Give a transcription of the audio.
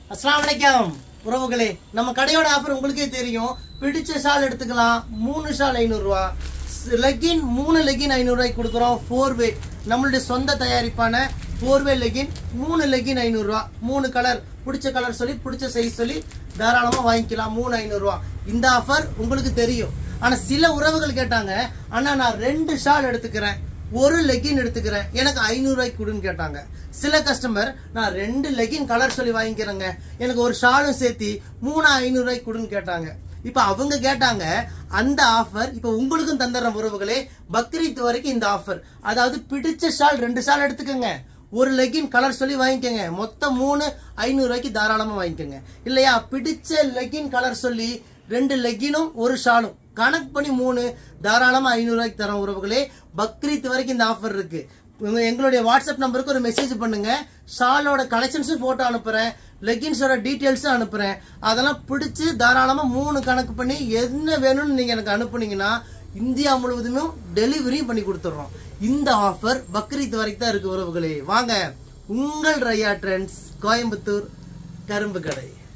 அஸ்ஸலாமு அலைக்கும் உறவுகளே நம்ம கடையோட ஆஃபர் உங்களுக்கே தெரியும் பிடிச்ச ஷால் எடுத்துக்கலாம் மூணு ஷால் ஐநூறுரூவா லெகின் மூணு லெகின் ஐநூறுரூவாய்க்கு கொடுக்குறோம் ஃபோர் வே நம்மளுடைய சொந்த தயாரிப்பான ஃபோர் வே லெகின் மூணு லெகின் ஐநூறுரூவா மூணு கலர் பிடிச்ச கலர் சொல்லி பிடிச்ச சைஸ் சொல்லி தாராளமாக வாங்கிக்கலாம் மூணு ஐநூறுரூவா இந்த ஆஃபர் உங்களுக்கு தெரியும் ஆனால் சில உறவுகள் கேட்டாங்க அண்ணா நான் ரெண்டு ஷால் எடுத்துக்கிறேன் ஒரு லெகின் எடுத்துக்கிறேன் எனக்கு ஐநூறுரூவாய்க்கு கொடுன்னு கேட்டாங்க சில கஸ்டமர் நான் ரெண்டு லெகின் கலர் சொல்லி வாங்கிக்கிறேங்க எனக்கு ஒரு ஷாலும் சேர்த்து மூணு ஐநூறுரூவாய்க்கு கொடுன்னு கேட்டாங்க இப்போ அவங்க கேட்டாங்க அந்த ஆஃபர் இப்போ உங்களுக்கும் தந்துடுற உறவுகளே பக்ரீத் வரைக்கும் இந்த ஆஃபர் அதாவது பிடிச்ச ஷால் ரெண்டு ஷால் எடுத்துக்கோங்க ஒரு லெகின் கலர் சொல்லி வாங்கிக்கோங்க மொத்தம் மூணு ஐநூறுரூவாய்க்கு தாராளமாக வாங்கிக்கோங்க இல்லையா பிடிச்ச லெகின் கலர் சொல்லி ரெண்டு லெகினும் ஒரு ஷாலும் கணக்கு பண்ணி மூணு தாராளமாக ஐநூறுரூவாய்க்கு தரோம் உறவுகளே பக்ரீத் வரைக்கும் இந்த ஆஃபர் இருக்கு உங்க- எங்களுடைய வாட்ஸ்அப் நம்பருக்கு ஒரு மெசேஜ் பண்ணுங்க ஷாலோட கலெக்ஷன்ஸும் ஃபோட்டோ அனுப்புறேன் லெகின்ஸோட டீட்டெயில்ஸும் அனுப்புறேன் அதெல்லாம் பிடிச்சி தாராளமாக மூணு கணக்கு பண்ணி என்ன வேணும்னு நீங்கள் எனக்கு அனுப்புனீங்கன்னா இந்தியா முழுவதுமே டெலிவரியும் பண்ணி கொடுத்துட்றோம் இந்த ஆஃபர் பக்ரீத் வரைக்கும் தான் இருக்கு உறவுகளே வாங்க உங்கள் ரயா ட்ரெண்ட்ஸ் கோயம்புத்தூர் கரும்பு கடை